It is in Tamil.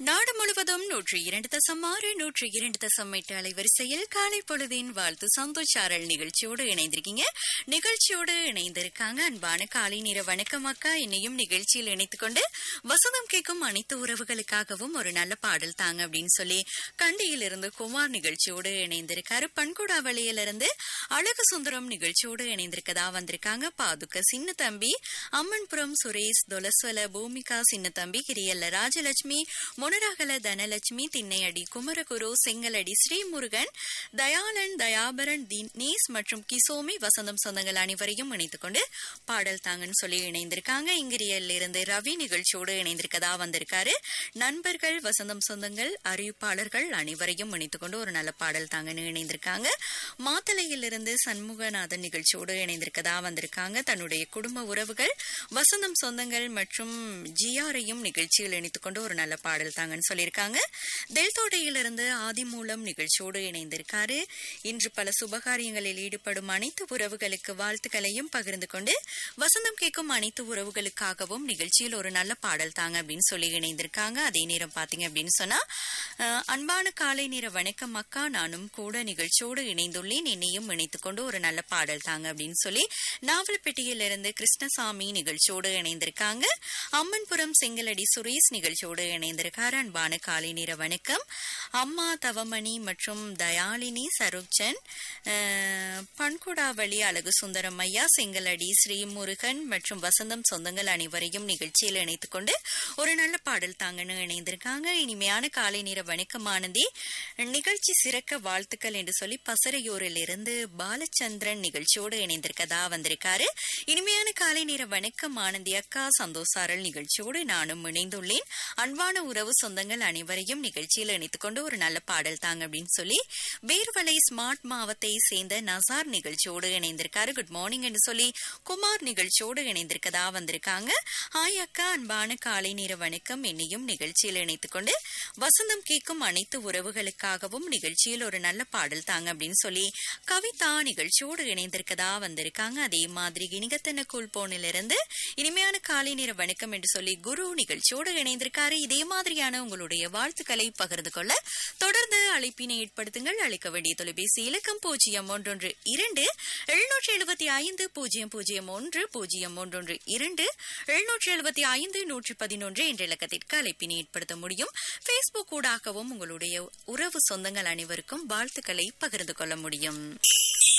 நாடு முழுவதும் நூற்றி இரண்டு தசம் ஆறு நூற்றி இரண்டு தசம் எட்டு அலைவரிசையில் காலை பொழுதின் வாழ்த்து சந்தோஷாரல் நிகழ்ச்சியோடு இணைந்திருக்கீங்க நிகழ்ச்சியோடு இணைந்திருக்காங்க அன்பான காலை நேர வணக்கம் அக்கா என்னையும் நிகழ்ச்சியில் இணைத்துக் கொண்டு வசந்தம் கேட்கும் அனைத்து உறவுகளுக்காகவும் ஒரு நல்ல பாடல் தாங்க அப்படின்னு சொல்லி கண்டியிலிருந்து குமார் நிகழ்ச்சியோடு இணைந்திருக்காரு பண்குடாவளியிலிருந்து அழகு சுந்தரம் நிகழ்ச்சியோடு இணைந்திருக்கதா வந்திருக்காங்க பாதுக்க சின்ன தம்பி அம்மன்புரம் சுரேஷ் தொலஸ்வல பூமிகா சின்ன தம்பி கிரியல்ல ராஜலட்சுமி முனரகல தனலட்சுமி திண்ணையடி குமரகுரு செங்கலடி ஸ்ரீமுருகன் தயாளன் தயாபரன் தினேஷ் மற்றும் கிசோமி வசந்தம் சொந்தங்கள் அனைவரையும் இணைத்துக் கொண்டு பாடல் தாங்கன்னு சொல்லி இணைந்திருக்காங்க இங்கிரியல்ல இருந்து ரவி நிகழ்ச்சியோடு இணைந்திருக்கதா வந்திருக்காரு நண்பர்கள் வசந்தம் சொந்தங்கள் அறிவிப்பாளர்கள் அனைவரையும் இணைத்துக் கொண்டு ஒரு நல்ல பாடல் தாங்கன்னு இணைந்திருக்காங்க மாத்தளையிலிருந்து சண்முகநாதன் நிகழ்ச்சியோடு இணைந்திருக்கதா வந்திருக்காங்க தன்னுடைய குடும்ப உறவுகள் வசந்தம் சொந்தங்கள் மற்றும் ஜிஆரையும் நிகழ்ச்சியில் இணைத்துக் கொண்டு ஒரு நல்ல பாடல் தாங்கன்னு சொல்லியிருக்காங்க தெல்தோட்டையிலிருந்து ஆதிமூலம் நிகழ்ச்சியோடு இணைந்திருக்காரு இன்று பல சுபகாரியங்களில் ஈடுபடும் அனைத்து உறவுகளுக்கு வாழ்த்துக்களையும் பகிர்ந்து கொண்டு வசந்தம் கேட்கும் அனைத்து உறவுகளுக்காகவும் நிகழ்ச்சியில் ஒரு நல்ல பாடல் தாங்க அப்படின்னு சொல்லி இணைந்திருக்காங்க அதே நேரம் பாத்தீங்க அப்படின்னு சொன்னா அஹ், அன்பான காலை நேர வணக்கம் அக்கா நானும் கூட நிகழ்ச்சியோடு இணைந்துள்ளேன் என்னையும் இணைத்துக் கொண்டு ஒரு நல்ல பாடல் தாங்க அப்படின்னு சொல்லி நாவல்பட்டியிலிருந்து கிருஷ்ணசாமி நிகழ்ச்சியோடு இணைந்திருக்காங்க அம்மன்புரம் செங்கலடி சுரேஷ் நிகழ்ச்சியோடு இணைந்திருக்காரு அன்பான காலை நேர வணக்கம் அம்மா தவமணி மற்றும் தயாளினி சருப்சன் அஹ், பண்குடாவளி அழகு சுந்தரம் ஐயா செங்கலடி ஸ்ரீமுருகன் மற்றும் வசந்தம் சொந்தங்கள் அனைவரையும் நிகழ்ச்சியில் இணைத்துக் கொண்டு ஒரு நல்ல பாடல் தாங்கன்னு இணைந்திருக்காங்க இனிமையான காலை நேர வணக்கம் ஆனந்தி நிகழ்ச்சி சிறக்க வாழ்த்துக்கள் என்று சொல்லி பசறையூரில் இருந்து பாலச்சந்திரன் நிகழ்ச்சியோடு இணைந்திருக்கதா வந்திருக்காரு இனிமையான காலை நேர வணக்கம் ஆனந்தி அக்கா சந்தோஷாரல் நிகழ்ச்சியோடு நானும் இணைந்துள்ளேன் அன்பான உறவு சொந்தங்கள் அனைவரையும் நிகழ்ச்சியில் இணைத்துக் கொண்டு ஒரு நல்ல பாடல் தாங்க அப்படின்னு சொல்லி வேர்வலை ஸ்மார்ட் மாவத்தை சேர்ந்த நசார் நிகழ்ச்சியோடு இணைந்திருக்காரு குட் மார்னிங் என்று சொல்லி குமார் நிகழ்ச்சியோடு இணைந்திருக்கதா வந்திருக்காங்க ஹாய் அக்கா அன்பான காலை நேர வணக்கம் என்னையும் நிகழ்ச்சியில் இணைத்துக் கொண்டு வசந்தம் கேட்கும் அனைத்து உறவுகளுக்காகவும் நிகழ்ச்சியில் ஒரு நல்ல பாடல் தாங்க அப்படின்னு சொல்லி கவிதா நிகழ்ச்சியோடு இணைந்திருக்கதா வந்திருக்காங்க அதே மாதிரி இனிகத்தன கூல் போனிலிருந்து இனிமையான காலை நேர வணக்கம் என்று சொல்லி குரு நிகழ்ச்சியோடு இணைந்திருக்காரு இதே மாதிரியான உங்களுடைய வாழ்த்துக்களை பகிர்ந்து கொள்ள தொடர்ந்து அழைப்பினை ஏற்படுத்துங்கள் அழைக்க வேண்டிய தொலைபேசி இலக்கம் பூஜ்ஜியம் ஒன்றொன்று இரண்டு எழுநூற்றி எழுபத்தி ஐந்து பூஜ்ஜியம் பூஜ்ஜியம் ஒன்று பூஜ்ஜியம் ஒன்றொன்று இரண்டு எழுநூற்றி எழுபத்தி ஐந்து நூற்றி பதினொன்று என்ற இலக்கத்திற்கு அழைப்பினை ஏற்படுத்த முடியும் பேஸ்புக் ஊடாகவும் உங்களுடைய உறவு சொந்தங்கள் அனைவருக்கும் வாழ்த்துக்களை பகிர்ந்து கொள்ள முடியும்